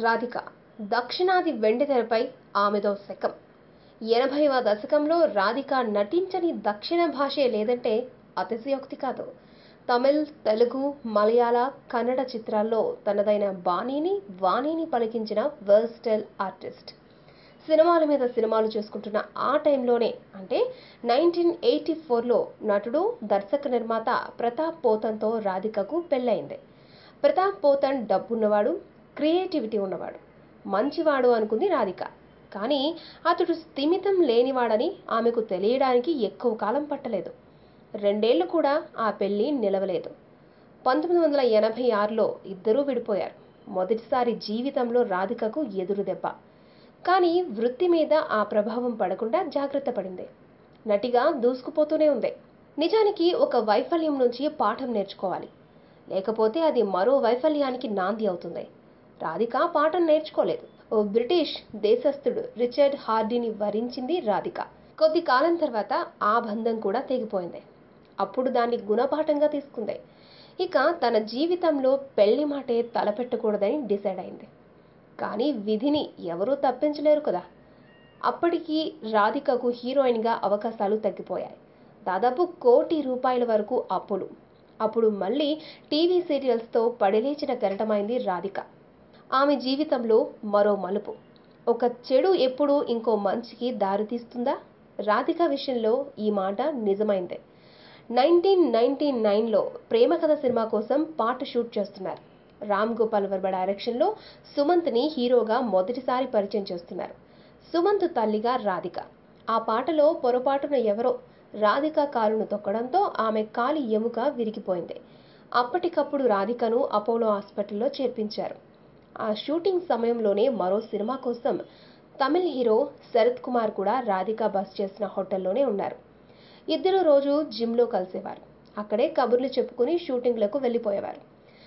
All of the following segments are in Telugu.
రాధిక దక్షిణాది వెండితెరపై ఆమెదో శకం ఎనభైవ దశకంలో రాధిక నటించని దక్షిణ భాషే లేదంటే అతిశయోక్తి కాదు తమిళ్ తెలుగు మలయాళ కన్నడ చిత్రాల్లో తనదైన బాణీని వాణిని పలికించిన వర్స్టైల్ ఆర్టిస్ట్ సినిమాల మీద సినిమాలు చేసుకుంటున్న ఆ టైంలోనే అంటే నైన్టీన్ ఎయిటీ ఫోర్లో నటుడు దర్శక నిర్మాత ప్రతాప్ పోతన్తో రాధికకు పెళ్ళయింది ప్రతాప్ పోతన్ డబ్బున్నవాడు క్రియేటివిటీ ఉన్నవాడు మంచివాడు అనుకుంది రాధిక కానీ అతడు స్థిమితం లేనివాడని ఆమెకు తెలియడానికి ఎక్కువ కాలం పట్టలేదు రెండేళ్లు కూడా ఆ పెళ్లి నిలవలేదు పంతొమ్మిది వందల ఎనభై ఆరులో ఇద్దరూ విడిపోయారు మొదటిసారి జీవితంలో రాధికకు ఎదురు దెబ్బ కానీ వృత్తి మీద ఆ ప్రభావం పడకుండా జాగ్రత్త పడింది నటిగా దూసుకుపోతూనే ఉంది నిజానికి ఒక వైఫల్యం నుంచి పాఠం నేర్చుకోవాలి లేకపోతే అది మరో వైఫల్యానికి నాంది అవుతుంది రాధిక పాఠం నేర్చుకోలేదు ఓ బ్రిటిష్ దేశస్థుడు రిచర్డ్ హార్డీని వరించింది రాధిక కొద్ది కాలం తర్వాత ఆ బంధం కూడా తెగిపోయింది అప్పుడు దాన్ని గుణపాఠంగా తీసుకుంది ఇక తన జీవితంలో పెళ్లి మాటే తలపెట్టకూడదని డిసైడ్ అయింది కానీ విధిని ఎవరూ తప్పించలేరు కదా అప్పటికి రాధికకు హీరోయిన్గా అవకాశాలు తగ్గిపోయాయి దాదాపు కోటి రూపాయల వరకు అప్పులు అప్పుడు మళ్ళీ టీవీ సీరియల్స్తో పడిలేచిన కెరటమైంది రాధిక ఆమె జీవితంలో మరో మలుపు ఒక చెడు ఎప్పుడూ ఇంకో మంచికి దారితీస్తుందా రాధిక విషయంలో ఈ మాట నిజమైందే నైన్టీన్ నైన్టీ నైన్లో ప్రేమ కథ సినిమా కోసం పాట షూట్ చేస్తున్నారు రామ్ గోపాల్ వర్మ డైరెక్షన్లో సుమంత్ని హీరోగా మొదటిసారి పరిచయం చేస్తున్నారు సుమంత్ తల్లిగా రాధిక ఆ పాటలో పొరపాటున ఎవరో రాధిక కాలును తొక్కడంతో ఆమె కాలి ఎముక విరిగిపోయింది అప్పటికప్పుడు రాధికను అపోలో హాస్పిటల్లో చేర్పించారు ఆ షూటింగ్ సమయంలోనే మరో సినిమా కోసం తమిళ్ హీరో శరత్ కుమార్ కూడా రాధిక బస్ చేసిన హోటల్లోనే ఉన్నారు ఇద్దరు రోజు జిమ్లో కలిసేవారు అక్కడే కబుర్లు చెప్పుకుని షూటింగ్లకు వెళ్ళిపోయేవారు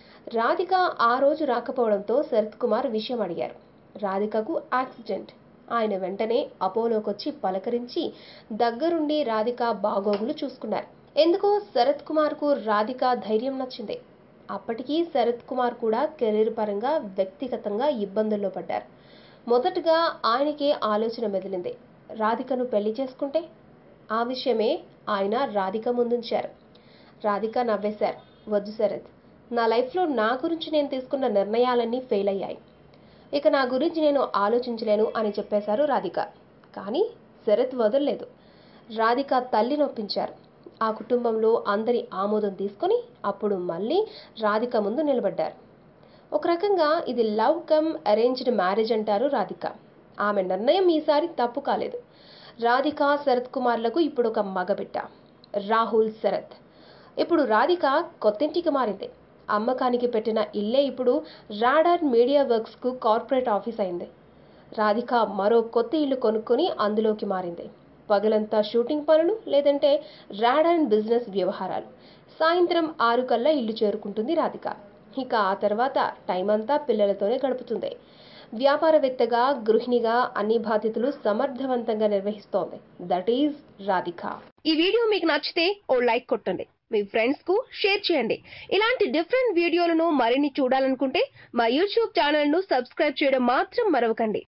రాధిక ఆ రోజు రాకపోవడంతో శరత్ కుమార్ విషయం అడిగారు రాధికకు యాక్సిడెంట్ ఆయన వెంటనే అపోలోకొచ్చి పలకరించి దగ్గరుండి రాధిక బాగోగులు చూసుకున్నారు ఎందుకో శరత్ కుమార్కు రాధిక ధైర్యం నచ్చింది అప్పటికి శరత్ కుమార్ కూడా కెరీర్ పరంగా వ్యక్తిగతంగా ఇబ్బందుల్లో పడ్డారు మొదటగా ఆయనకే ఆలోచన మెదిలింది రాధికను పెళ్లి చేసుకుంటే ఆ విషయమే ఆయన రాధిక ముందుంచారు రాధిక నవ్వేశారు వద్దు శరత్ నా లైఫ్లో నా గురించి నేను తీసుకున్న నిర్ణయాలన్నీ ఫెయిల్ అయ్యాయి ఇక నా గురించి నేను ఆలోచించలేను అని చెప్పేశారు రాధిక కానీ శరత్ వదలలేదు రాధిక తల్లి నొప్పించారు ఆ కుటుంబంలో అందరి ఆమోదం తీసుకొని అప్పుడు మళ్ళీ రాధిక ముందు నిలబడ్డారు ఒక రకంగా ఇది లవ్ కమ్ అరేంజ్డ్ మ్యారేజ్ అంటారు రాధిక ఆమె నిర్ణయం ఈసారి తప్పు కాలేదు రాధిక శరత్ కుమార్లకు ఇప్పుడు ఒక మగబిడ్డ రాహుల్ శరత్ ఇప్పుడు రాధిక కొత్తింటికి మారింది అమ్మకానికి పెట్టిన ఇల్లే ఇప్పుడు రాడార్ మీడియా వర్క్స్కు కార్పొరేట్ ఆఫీస్ అయింది రాధిక మరో కొత్త ఇల్లు కొనుక్కొని అందులోకి మారింది పగలంతా షూటింగ్ పనులు లేదంటే రాడాన్ బిజినెస్ వ్యవహారాలు సాయంత్రం ఆరు కల్లా ఇల్లు చేరుకుంటుంది రాధిక ఇక ఆ తర్వాత టైం అంతా పిల్లలతోనే గడుపుతుంది వ్యాపారవేత్తగా గృహిణిగా అన్ని బాధ్యతలు సమర్థవంతంగా నిర్వహిస్తోంది దట్ ఈజ్ రాధిక ఈ వీడియో మీకు నచ్చితే ఓ లైక్ కొట్టండి మీ ఫ్రెండ్స్ కు షేర్ చేయండి ఇలాంటి డిఫరెంట్ వీడియోలను మరిన్ని చూడాలనుకుంటే మా యూట్యూబ్ ఛానల్ ను సబ్స్క్రైబ్ చేయడం మాత్రం మరవకండి